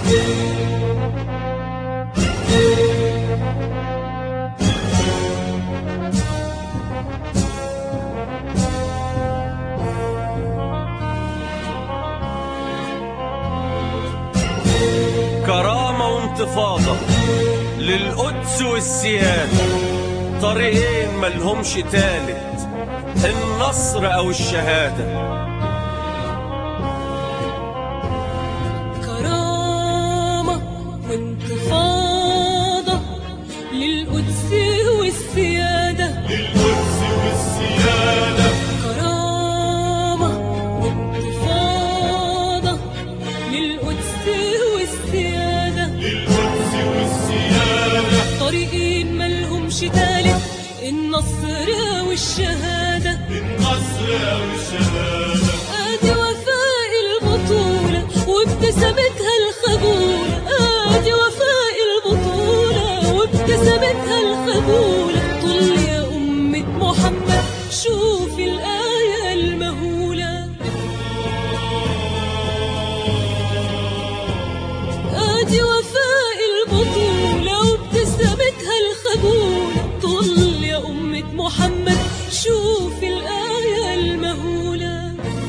كرامة وانتفاضة للقدس والسيادة طريقين ملهمش تالت النصر أو الشهادة كرامة وانتفاضة للقدس والسيادة للقدس والسيادة كرامة وانتفاضة للقدس والسيادة للقدس والسيادة طريقين ملهمش تالت النصر والشهادة النصر أو الشهادة ادي وفاء البطولة وابتسامتها الخجولة ادي وفاء البطولة وابتسامتها الخجولة طل يا أمة محمد شوفي الآية المهولة ادي وفاء البطولة وابتسامتها الخجولة طل يا أمة محمد شوفي الآية المهولة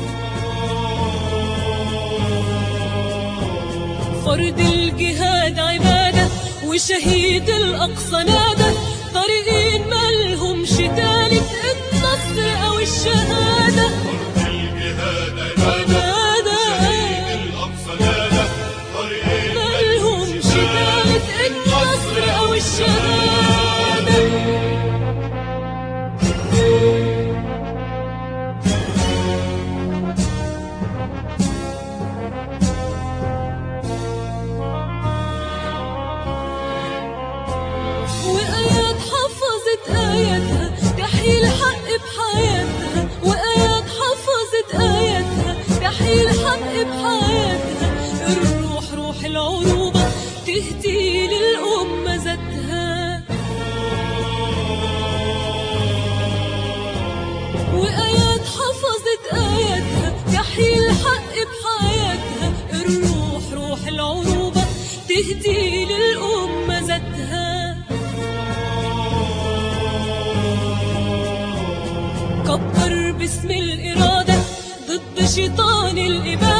فرد الجهاد عبادة وشهيد الأقصى نادى طريقين مالهمش تالت النصر أو الشهادة الجهاد عبادة شهيد نادى الأقصى نادى طريقين مالهمش تالت النصر أو الشهادة وآيات حفظت آياتها تحيي الحق بحياتها وآيات حفظت آياتها تحيي الحق بحياتها الروح روح العروبة تهدي للأمة ذاتها وآيات حفظت آياتها تحيي الحق بحياتها الروح روح العروبة تهدي للأمة ذاتها كبر باسم الإرادة ضد شيطان الإبادة